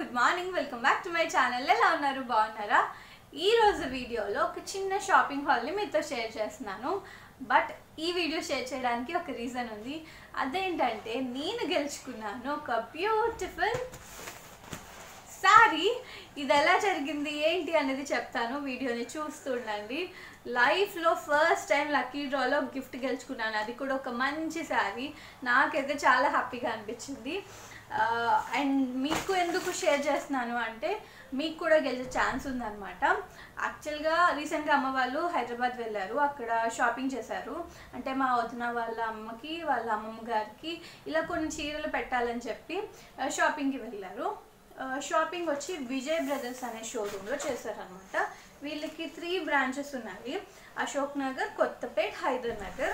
good morning welcome back to my channel ఎలా ఉన్నారు బాగున్నారా ఈ రోజు వీడియోలో ఒక చిన్న షాపింగ్ హాల్ని మీతో షేర్ చేస్తున్నాను బట్ ఈ వీడియో షేర్ చేయడానికి ఒక రీజన్ ఉంది అదేంటంటే నేను గెలుచుకున్నాను ఒక బ్యూటిఫుల్ సారీ ఇది ఎలా జరిగింది ఏంటి అనేది చెప్తాను వీడియోని చూస్తుండండి లైఫ్లో ఫస్ట్ టైం లక్కీ డ్రాలో గిఫ్ట్ గెలుచుకున్నాను అది కూడా ఒక మంచి శారీ నాకైతే చాలా హ్యాపీగా అనిపించింది అండ్ మీకు ఎందుకు షేర్ చేస్తున్నాను అంటే మీకు కూడా గెలిచే ఛాన్స్ ఉందన్నమాట యాక్చువల్గా రీసెంట్గా అమ్మ వాళ్ళు హైదరాబాద్ వెళ్ళారు అక్కడ షాపింగ్ చేశారు అంటే మా వదిన వాళ్ళ అమ్మకి వాళ్ళ అమ్మమ్మ గారికి ఇలా కొన్ని చీరలు పెట్టాలని చెప్పి ఆ, షాపింగ్కి వెళ్ళారు ఆ, షాపింగ్ వచ్చి విజయ్ బ్రదర్స్ అనే షోరూంలో చేశారనమాట వీళ్ళకి త్రీ బ్రాంచెస్ ఉన్నాయి అశోక్ నగర్ కొత్తపేట్ హైదర్ నగర్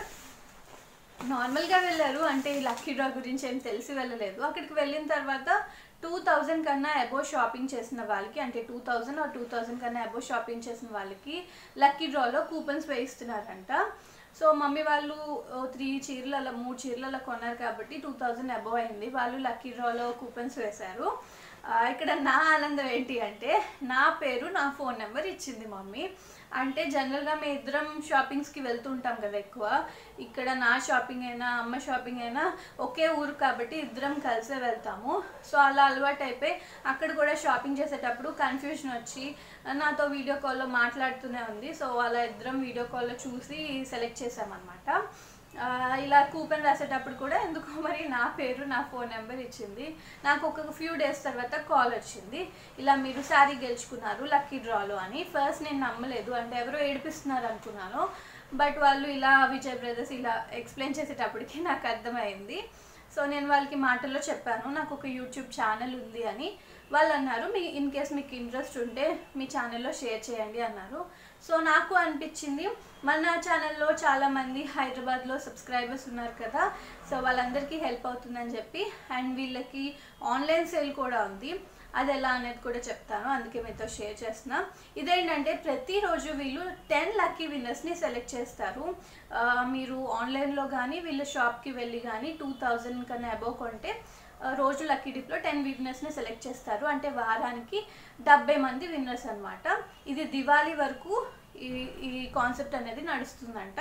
నార్మల్గా వెళ్ళారు అంటే ఈ లక్కీ డ్రా గురించి ఏం తెలిసి వెళ్ళలేదు అక్కడికి వెళ్ళిన తర్వాత టూ థౌజండ్ కన్నా అబో షాపింగ్ చేసిన వాళ్ళకి అంటే టూ థౌజండ్ ఆ టూ థౌజండ్ కన్నా అబో షాపింగ్ చేసిన వాళ్ళకి లక్కీ డ్రాలో కూపన్స్ వేయిస్తున్నారంట సో మమ్మీ వాళ్ళు త్రీ చీరలు అలా మూడు చీరలు అలా కొన్నారు కాబట్టి టూ థౌజండ్ అబోవ్ అయింది వాళ్ళు లక్కీ డ్రాలో కూపన్స్ వేశారు ఆ, ఇక్కడ నా ఆనందం ఏంటి అంటే నా పేరు నా ఫోన్ నెంబర్ ఇచ్చింది మమ్మీ అంటే జనరల్గా మేము ఇద్దరం షాపింగ్స్కి వెళ్తూ ఉంటాం కదా ఎక్కువ ఇక్కడ నా షాపింగ్ అయినా అమ్మ షాపింగ్ అయినా ఒకే ఊరు కాబట్టి ఇద్దరం కలిసే వెళ్తాము సో అలా అలవాటు అయిపోయి అక్కడ కూడా షాపింగ్ చేసేటప్పుడు కన్ఫ్యూజన్ వచ్చి నాతో వీడియో కాల్లో మాట్లాడుతూనే ఉంది సో అలా ఇద్దరం వీడియో కాల్లో చూసి సెలెక్ట్ చేసామన్నమాట ఆ, ఇలా కూపన్ రాసేటప్పుడు కూడా ఎందుకో మరి నా పేరు నా ఫోన్ నెంబర్ ఇచ్చింది నాకు ఒక ఫ్యూ డేస్ తర్వాత కాల్ వచ్చింది ఇలా మీరు శారీ గెలుచుకున్నారు లక్కీ డ్రాలో అని ఫస్ట్ నేను నమ్మలేదు అంటే ఎవరో ఏడిపిస్తున్నారు అనుకున్నాను బట్ వాళ్ళు ఇలా విజయ్ బ్రదర్స్ ఇలా ఎక్స్ప్లెయిన్ చేసేటప్పటికి నాకు అర్థమైంది సో నేను వాళ్ళకి మాటల్లో చెప్పాను నాకు ఒక యూట్యూబ్ ఛానల్ ఉంది అని వాళ్ళు అన్నారు మీ ఇన్ కేస్ మీకు ఇంట్రెస్ట్ ఉంటే మీ ఛానల్లో షేర్ చేయండి అన్నారు సో నాకు అనిపించింది మన ఛానల్లో చాలామంది హైదరాబాద్లో సబ్స్క్రైబర్స్ ఉన్నారు కదా సో వాళ్ళందరికీ హెల్ప్ అవుతుందని చెప్పి అండ్ వీళ్ళకి ఆన్లైన్ సేల్ కూడా ఉంది అది ఎలా అనేది కూడా చెప్తాను అందుకే మీతో షేర్ చేస్తున్నా ఇదేంటంటే ప్రతిరోజు వీళ్ళు టెన్ లక్కీ విన్నర్స్ని సెలెక్ట్ చేస్తారు ఆ, మీరు ఆన్లైన్లో కానీ వీళ్ళ షాప్కి వెళ్ళి కానీ టూ థౌజండ్ కన్నా అబోవ్ కొంటే ఆ, రోజు లక్కీ డిప్లో టెన్ విన్నర్స్ని సెలెక్ట్ చేస్తారు అంటే వారానికి డెబ్బై మంది విన్నర్స్ అన్నమాట ఇది దివాళీ వరకు ఈ ఈ కాన్సెప్ట్ అనేది నడుస్తుందంట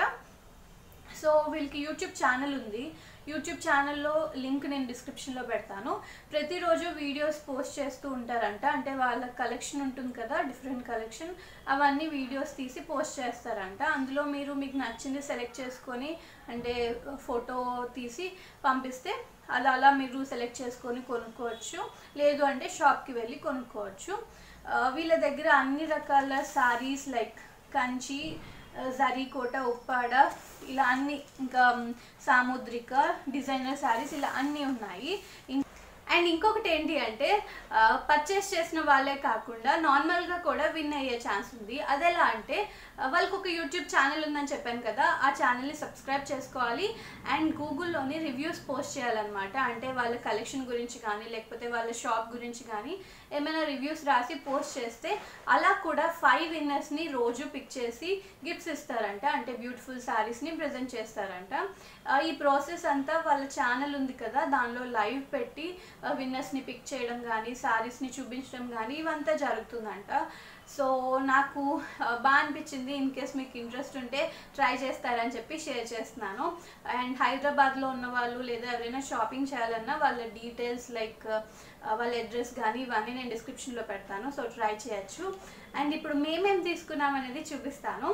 సో వీళ్ళకి యూట్యూబ్ ఛానల్ ఉంది యూట్యూబ్ ఛానల్లో లింక్ నేను డిస్క్రిప్షన్లో పెడతాను ప్రతిరోజు వీడియోస్ పోస్ట్ చేస్తూ ఉంటారంట అంటే వాళ్ళ కలెక్షన్ ఉంటుంది కదా డిఫరెంట్ కలెక్షన్ అవన్నీ వీడియోస్ తీసి పోస్ట్ చేస్తారంట అందులో మీరు మీకు నచ్చింది సెలెక్ట్ చేసుకొని అంటే ఫోటో తీసి పంపిస్తే అలా అలా మీరు సెలెక్ట్ చేసుకొని కొనుక్కోవచ్చు లేదు అంటే షాప్కి వెళ్ళి కొనుక్కోవచ్చు ఆ, వీళ్ళ దగ్గర అన్ని రకాల సారీస్ లైక్ కంచి జరీ కోట ఉప్పాడ ఇలా అన్ని ఇంకా మ్, సాముద్రిక డిజైనర్ శారీస్ ఇలా అన్నీ ఉన్నాయి ఇం- అండ్ ఇంకొకటి ఏంటి అంటే పర్చేస్ చేసిన వాళ్ళే కాకుండా నార్మల్గా కూడా విన్ అయ్యే ఛాన్స్ ఉంది అదెలా అంటే ఆ, వాళ్ళకి ఒక యూట్యూబ్ ఛానల్ ఉందని చెప్పాను కదా ఆ ఛానల్ని సబ్స్క్రైబ్ చేసుకోవాలి అండ్ గూగుల్లోని రివ్యూస్ పోస్ట్ చేయాలన్నమాట అంటే వాళ్ళ కలెక్షన్ గురించి కానీ లేకపోతే వాళ్ళ షాప్ గురించి కానీ ఏమైనా రివ్యూస్ రాసి పోస్ట్ చేస్తే అలా కూడా ఫైవ్ విన్నర్స్ని రోజు పిక్ చేసి గిఫ్ట్స్ ఇస్తారంట అంటే బ్యూటిఫుల్ శారీస్ని ప్రజెంట్ చేస్తారంట ఆ, ఈ ప్రాసెస్ అంతా వాళ్ళ ఛానల్ ఉంది కదా దానిలో లైవ్ పెట్టి విన్నర్స్ని పిక్ చేయడం కానీ శారీస్ని చూపించడం కానీ ఇవంతా జరుగుతుందంట సో నాకు బాగా అనిపించింది ఇన్ కేస్ మీకు ఇంట్రెస్ట్ ఉంటే ట్రై చేస్తారని చెప్పి షేర్ చేస్తున్నాను అండ్ హైదరాబాద్లో ఉన్న వాళ్ళు లేదా ఎవరైనా షాపింగ్ చేయాలన్నా వాళ్ళ డీటెయిల్స్ లైక్ వాళ్ళ అడ్రస్ కానీ ఇవన్నీ నేను డిస్క్రిప్షన్లో పెడతాను సో ట్రై చేయొచ్చు అండ్ ఇప్పుడు మేమేం తీసుకున్నాం అనేది చూపిస్తాను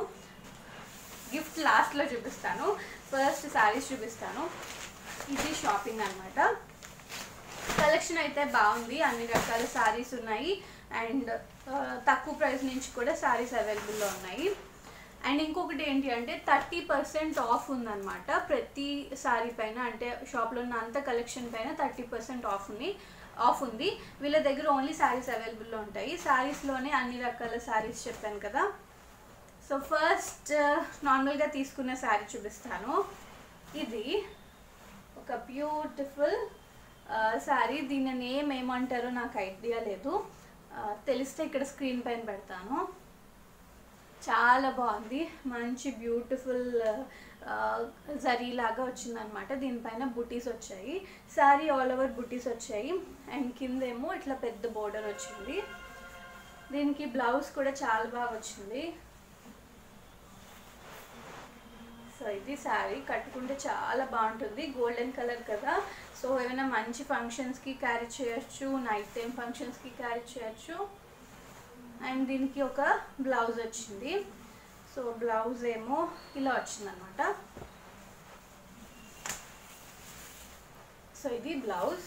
గిఫ్ట్ లాస్ట్లో చూపిస్తాను ఫస్ట్ శారీస్ చూపిస్తాను ఇది షాపింగ్ అన్నమాట కలెక్షన్ అయితే బాగుంది అన్ని రకాల శారీస్ ఉన్నాయి అండ్ తక్కువ ప్రైస్ నుంచి కూడా శారీస్ అవైలబుల్లో ఉన్నాయి అండ్ ఇంకొకటి ఏంటి అంటే థర్టీ పర్సెంట్ ఆఫ్ ఉందన్నమాట ప్రతి శారీ పైన అంటే షాప్లో ఉన్న అంత కలెక్షన్ పైన థర్టీ పర్సెంట్ ఆఫ్ ఉంది ఆఫ్ ఉంది వీళ్ళ దగ్గర ఓన్లీ శారీస్ అవైలబుల్లో ఉంటాయి శారీస్లోనే అన్ని రకాల శారీస్ చెప్పాను కదా సో ఫస్ట్ నార్మల్గా తీసుకున్న శారీ చూపిస్తాను ఇది ఒక బ్యూటిఫుల్ శారీ దీని నేమ్ ఏమంటారో నాకు ఐడియా లేదు ఆ, తెలిస్తే ఇక్కడ స్క్రీన్ పైన పెడతాను చాలా బాగుంది మంచి బ్యూటిఫుల్ జరీ లాగా వచ్చిందనమాట దీనిపైన బుటీస్ వచ్చాయి శారీ ఆల్ ఓవర్ బుటీస్ వచ్చాయి అండ్ కిందేమో ఇట్లా పెద్ద బోర్డర్ వచ్చింది దీనికి బ్లౌజ్ కూడా చాలా బాగా వచ్చింది సో ఇది శారీ కట్టుకుంటే చాలా బాగుంటుంది గోల్డెన్ కలర్ కదా సో ఏమైనా మంచి ఫంక్షన్స్కి క్యారీ చేయొచ్చు నైట్ టైం ఫంక్షన్స్కి క్యారీ చేయొచ్చు అండ్ దీనికి ఒక బ్లౌజ్ వచ్చింది సో బ్లౌజ్ ఏమో ఇలా వచ్చిందనమాట సో ఇది బ్లౌజ్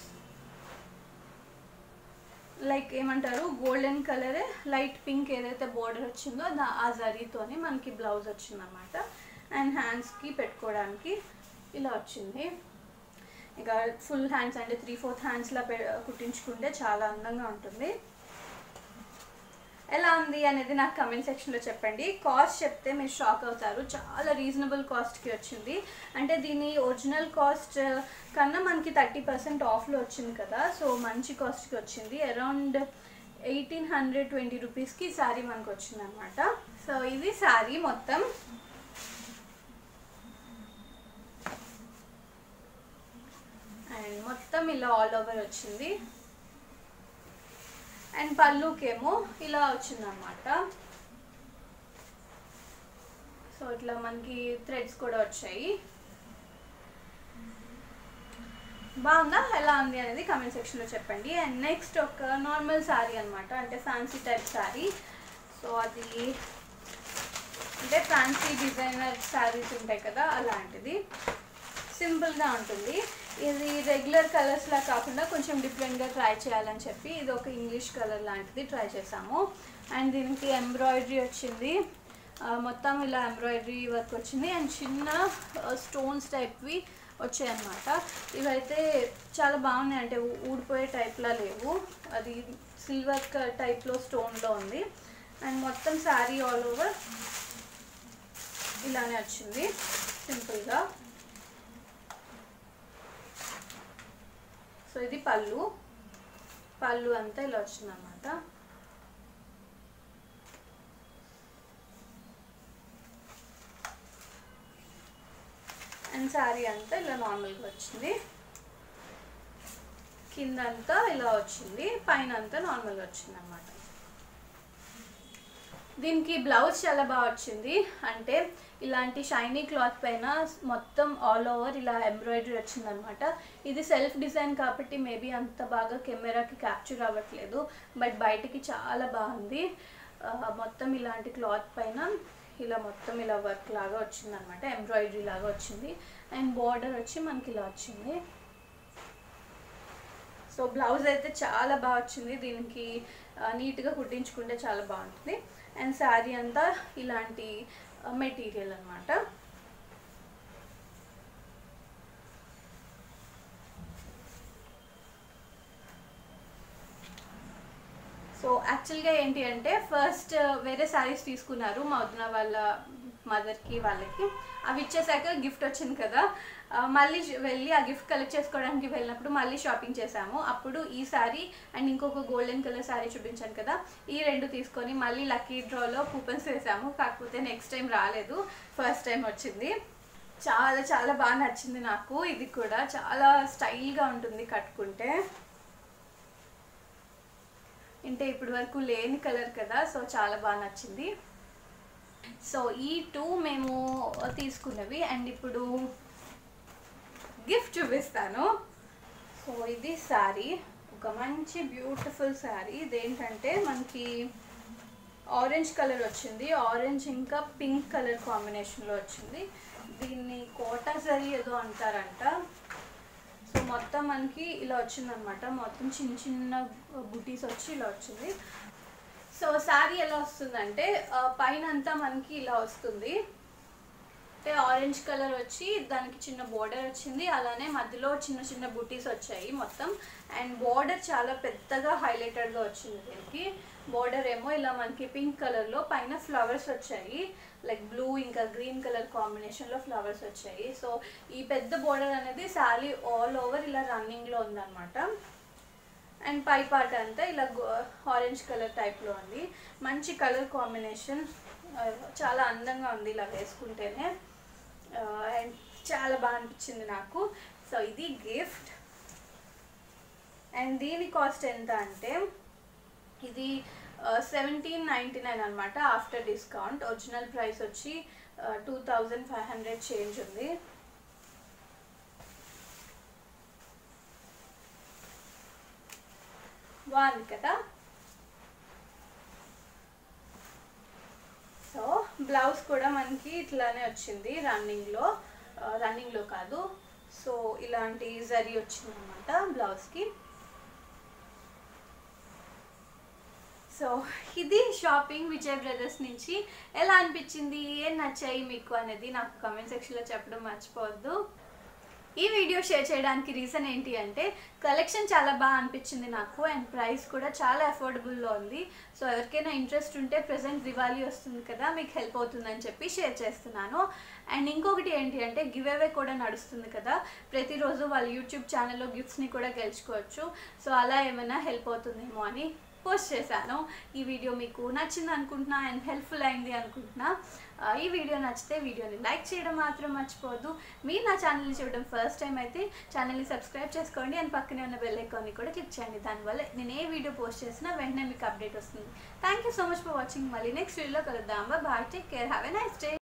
లైక్ ఏమంటారు గోల్డెన్ కలర్ లైట్ పింక్ ఏదైతే బోర్డర్ వచ్చిందో దా ఆ జరీతోనే మనకి బ్లౌజ్ వచ్చిందనమాట అండ్ హ్యాండ్స్కి పెట్టుకోవడానికి ఇలా వచ్చింది ఇక ఫుల్ హ్యాండ్స్ అంటే త్రీ ఫోర్త్ హ్యాండ్స్లా పె కుట్టించుకుంటే చాలా అందంగా ఉంటుంది ఎలా ఉంది అనేది నాకు కమెంట్ సెక్షన్లో చెప్పండి కాస్ట్ చెప్తే మీరు షాక్ అవుతారు చాలా రీజనబుల్ కాస్ట్కి వచ్చింది అంటే దీని ఒరిజినల్ కాస్ట్ కన్నా మనకి థర్టీ పర్సెంట్ ఆఫ్లో వచ్చింది కదా సో మంచి కాస్ట్కి వచ్చింది అరౌండ్ ఎయిటీన్ హండ్రెడ్ ట్వంటీ రూపీస్కి శారీ మనకు వచ్చింది అనమాట సో ఇది శారీ మొత్తం అండ్ మొత్తం ఇలా ఆల్ ఓవర్ వచ్చింది అండ్ పళ్ళుకేమో ఇలా వచ్చిందనమాట సో ఇట్లా మనకి థ్రెడ్స్ కూడా వచ్చాయి బాగుందా ఎలా ఉంది అనేది కమెంట్ సెక్షన్లో చెప్పండి అండ్ నెక్స్ట్ ఒక నార్మల్ శారీ అనమాట అంటే ఫ్యాన్సీ టైప్ శారీ సో అది అంటే ఫ్యాన్సీ డిజైనర్ శారీస్ ఉంటాయి కదా అలాంటిది సింపుల్గా ఉంటుంది ఇది రెగ్యులర్ కలర్స్లా కాకుండా కొంచెం డిఫరెంట్గా ట్రై చేయాలని చెప్పి ఇది ఒక ఇంగ్లీష్ కలర్ లాంటిది ట్రై చేసాము అండ్ దీనికి ఎంబ్రాయిడరీ వచ్చింది ఆ, మొత్తం ఇలా ఎంబ్రాయిడరీ వర్క్ వచ్చింది అండ్ చిన్న స్టోన్స్ టైప్వి వచ్చాయన్నమాట ఇవైతే చాలా బాగున్నాయి అంటే ఊ- ఊడిపోయే టైప్లా లేవు అది సిల్వర్ టైప్లో స్టోన్లో ఉంది అండ్ మొత్తం శారీ ఆల్ ఓవర్ ఇలానే వచ్చింది సింపుల్గా సో ఇది పళ్ళు పళ్ళు అంతా ఇలా వచ్చిందన్నమాట అండ్ శారీ అంతా ఇలా నార్మల్గా వచ్చింది కింద అంతా ఇలా వచ్చింది పైన అంతా నార్మల్గా వచ్చింది అన్నమాట దీనికి బ్లౌజ్ చాలా బాగా వచ్చింది అంటే ఇలాంటి షైనీ క్లాత్ పైన మొత్తం ఆల్ ఓవర్ ఇలా ఎంబ్రాయిడరీ వచ్చిందనమాట ఇది సెల్ఫ్ డిజైన్ కాబట్టి మేబీ అంత బాగా కెమెరాకి క్యాప్చర్ అవ్వట్లేదు బట్ బయటికి చాలా బాగుంది ఆ, మొత్తం ఇలాంటి క్లాత్ పైన ఇలా మొత్తం ఇలా వర్క్ లాగా వచ్చిందనమాట ఎంబ్రాయిడరీ లాగా వచ్చింది అండ్ బార్డర్ వచ్చి మనకి ఇలా వచ్చింది సో బ్లౌజ్ అయితే చాలా బాగా వచ్చింది దీనికి ఆ, నీట్గా కుట్టించుకుంటే చాలా బాగుంటుంది అండ్ శారీ అంతా ఇలాంటి మెటీరియల్ అన్నమాట సో యాక్చువల్గా ఏంటి అంటే ఫస్ట్ వేరే శారీస్ తీసుకున్నారు మా వదిన వాళ్ళ మదర్కి వాళ్ళకి అవి ఇచ్చేసాక గిఫ్ట్ వచ్చింది కదా ఆ, మళ్ళీ వెళ్ళి ఆ గిఫ్ట్ కలెక్ట్ చేసుకోవడానికి వెళ్ళినప్పుడు మళ్ళీ షాపింగ్ చేసాము అప్పుడు ఈ శారీ అండ్ ఇంకొక గోల్డెన్ కలర్ శారీ చూపించాను కదా ఈ రెండు తీసుకొని మళ్ళీ లక్కీ డ్రాలో కూపన్స్ వేసాము కాకపోతే నెక్స్ట్ టైం రాలేదు ఫస్ట్ టైం వచ్చింది చాలా చాలా బాగా నచ్చింది నాకు ఇది కూడా చాలా స్టైల్గా ఉంటుంది కట్టుకుంటే అంటే ఇప్పటి వరకు లేని కలర్ కదా సో చాలా బాగా నచ్చింది సో ఈ టూ మేము తీసుకున్నవి అండ్ ఇప్పుడు గిఫ్ట్ చూపిస్తాను సో ఇది శారీ ఒక మంచి బ్యూటిఫుల్ శారీ ఇదేంటంటే మనకి ఆరెంజ్ కలర్ వచ్చింది ఆరెంజ్ ఇంకా పింక్ కలర్ కాంబినేషన్లో వచ్చింది దీన్ని కోటా జరీ ఏదో అంటారంట సో మొత్తం మనకి ఇలా వచ్చిందనమాట మొత్తం చిన్న చిన్న బుటీస్ వచ్చి ఇలా వచ్చింది సో శారీ ఎలా వస్తుందంటే ఆ, పైన అంతా మనకి ఇలా వస్తుంది అంటే ఆరెంజ్ కలర్ వచ్చి దానికి చిన్న బోర్డర్ వచ్చింది అలానే మధ్యలో చిన్న చిన్న బుటీస్ వచ్చాయి మొత్తం అండ్ బోర్డర్ చాలా పెద్దగా హైలైటెడ్గా వచ్చింది దీనికి బోర్డర్ ఏమో ఇలా మనకి పింక్ కలర్లో పైన ఫ్లవర్స్ వచ్చాయి లైక్ బ్లూ ఇంకా గ్రీన్ కలర్ కాంబినేషన్లో ఫ్లవర్స్ వచ్చాయి సో ఈ పెద్ద బోర్డర్ అనేది శారీ ఆల్ ఓవర్ ఇలా రన్నింగ్లో ఉందన్నమాట అండ్ పై పార్ట్ అంతా ఇలా ఆరెంజ్ కలర్ టైప్లో ఉంది మంచి కలర్ కాంబినేషన్ ఆ, చాలా అందంగా ఉంది ఇలా వేసుకుంటేనే అండ్ చాలా బాగా అనిపించింది నాకు సో ఇది గిఫ్ట్ అండ్ దీని కాస్ట్ ఎంత అంటే ఇది సెవెంటీన్ నైంటీ నైన్ అనమాట ఆఫ్టర్ డిస్కౌంట్ ఒరిజినల్ ప్రైస్ వచ్చి two thousand five hundred change ఉంది బాగుంది కదా సో బ్లౌజ్ కూడా మనకి ఇట్లానే వచ్చింది రన్నింగ్లో రన్నింగ్లో కాదు సో ఇలాంటి జరీ వచ్చింది అనమాట బ్లౌజ్కి సో ఇది షాపింగ్ విజయ్ బ్రదర్స్ నుంచి ఎలా అనిపించింది ఏం నచ్చాయి మీకు అనేది నాకు కామెంట్ సెక్షన్లో చెప్పడం మర్చిపోవద్దు ఈ వీడియో షేర్ చేయడానికి రీజన్ ఏంటి అంటే కలెక్షన్ చాలా బాగా అనిపించింది నాకు అండ్ ప్రైస్ కూడా చాలా అఫోర్డబుల్లో ఉంది సో ఎవరికైనా ఇంట్రెస్ట్ ఉంటే ప్రజెంట్ దివాళీ వస్తుంది కదా మీకు హెల్ప్ అవుతుందని చెప్పి షేర్ చేస్తున్నాను అండ్ ఇంకొకటి ఏంటి అంటే గివ్ అవే కూడా నడుస్తుంది కదా ప్రతిరోజు వాళ్ళ యూట్యూబ్ ఛానల్లో గిఫ్ట్స్ని కూడా గెలుచుకోవచ్చు సో అలా ఏమైనా హెల్ప్ అవుతుందేమో అని పోస్ట్ చేశాను ఈ వీడియో మీకు నచ్చింది అనుకుంటున్నా అండ్ హెల్ప్ఫుల్ అయింది అనుకుంటున్నా ఆ, ఈ వీడియో నచ్చితే వీడియోని లైక్ చేయడం మాత్రం మర్చిపోవద్దు మీరు నా ఛానల్ని చూడడం ఫస్ట్ టైం అయితే ఛానల్ని సబ్స్క్రైబ్ చేసుకోండి అండ్ పక్కనే ఉన్న బెల్ ఐకాన్ని కూడా క్లిక్ చేయండి దానివల్ల నేను ఏ వీడియో పోస్ట్ చేసినా వెంటనే మీకు అప్డేట్ వస్తుంది thank you so much for watching మళ్ళీ నెక్స్ట్ వీడియోలో కలుద్దాం bye take care have a nice day